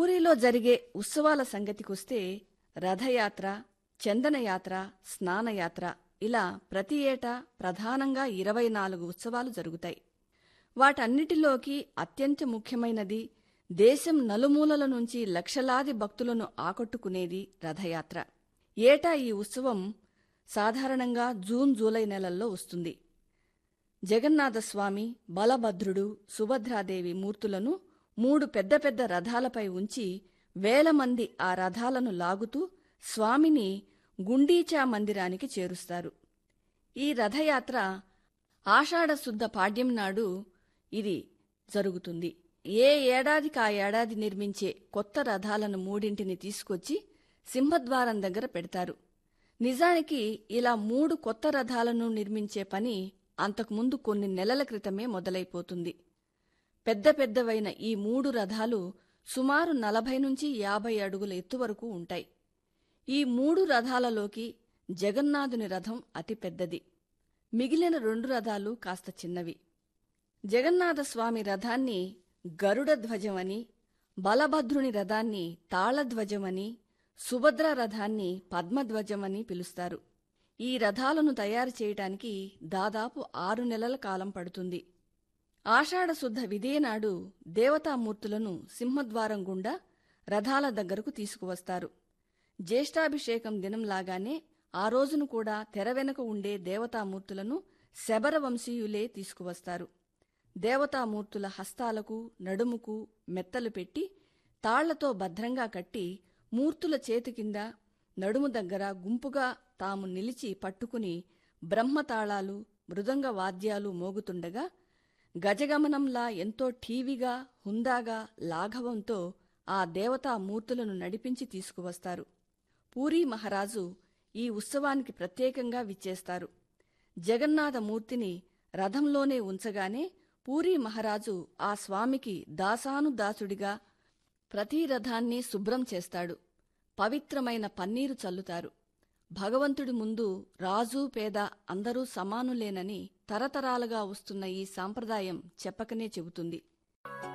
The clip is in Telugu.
పూరిలో జరిగే ఉత్సవాల సంగతికొస్తే రథయాత్ర చందనయాత్ర స్నానయాత్ర ఇలా ప్రతి ఏటా ప్రధానంగా ఇరవై నాలుగు ఉత్సవాలు జరుగుతాయి వాటన్నిటిలోకి అత్యంత ముఖ్యమైనది దేశం నలుమూలల నుంచి లక్షలాది భక్తులను ఆకట్టుకునేది రథయాత్ర ఏటా ఈ ఉత్సవం సాధారణంగా జూన్ జూలై నెలల్లో వస్తుంది జగన్నాథస్వామి బలభద్రుడు సుభద్రాదేవి మూర్తులను మూడు పెద్ద పెద్ద రథాలపై ఉంచి వేల మంది ఆ రథాలను లాగుతూ స్వామిని గుండీచా మందిరానికి చేరుస్తారు ఈ రథయాత్ర ఆషాఢశుద్ధ పాడ్యం నాడు ఇది జరుగుతుంది ఏ ఏడాదికి ఆ ఏడాది నిర్మించే కొత్త రథాలను మూడింటిని తీసుకొచ్చి సింహద్వారం దగ్గర పెడతారు నిజానికి ఇలా మూడు కొత్త రథాలను నిర్మించే పని అంతకుముందు కొన్ని నెలల క్రితమే మొదలైపోతుంది పెద్ద పెద్దవైన ఈ మూడు రథాలు సుమారు నలభై నుంచి యాభై అడుగుల ఎత్తు వరకు ఉంటాయి ఈ మూడు రథాలలోకి జగన్నాథుని రథం అతి పెద్దది మిగిలిన రెండు రథాలు కాస్త చిన్నవి జగన్నాథస్వామి రథాన్ని గరుడ ధ్వజమని బలభద్రుని రథాన్ని తాళధ్వజమని సుభద్ర రథాన్ని పద్మధ్వజమని పిలుస్తారు ఈ రథాలను తయారు చేయటానికి దాదాపు ఆరు నెలల కాలం పడుతుంది ఆషాఢశుద్ధ విదేనాడు దేవతామూర్తులను సింహద్వారం గుండా రథాల దగ్గరకు తీసుకువస్తారు జ్యేష్ఠాభిషేకం దినంలాగానే ఆ రోజును కూడా తెర వెనుక ఉండే దేవతామూర్తులను శబర వంశీయులే తీసుకువస్తారు దేవతామూర్తుల హస్తాలకు నడుముకు మెత్తలు పెట్టి తాళ్లతో భద్రంగా కట్టి మూర్తుల చేతి కింద నడుము దగ్గర గుంపుగా తాము నిలిచి పట్టుకుని బ్రహ్మతాళాలు మృదంగ వాద్యాలు మోగుతుండగా గజగమనంలా ఎంతో ఠీవిగా హుందాగా లాఘవంతో ఆ దేవతా మూర్తులను నడిపించి తీసుకువస్తారు పూరీ మహారాజు ఈ ఉత్సవానికి ప్రత్యేకంగా విచ్చేస్తారు జగన్నాథ మూర్తిని రథంలోనే ఉంచగానే పూరీ మహారాజు ఆ స్వామికి దాసానుదాసుడిగా ప్రతి రథాన్ని శుభ్రం చేస్తాడు పవిత్రమైన పన్నీరు చల్లుతారు భగవంతుడి ముందు రాజు పేద అందరూ సమానులేనని తరతరాలుగా వస్తున్న ఈ సాంప్రదాయం చెప్పకనే చెబుతుంది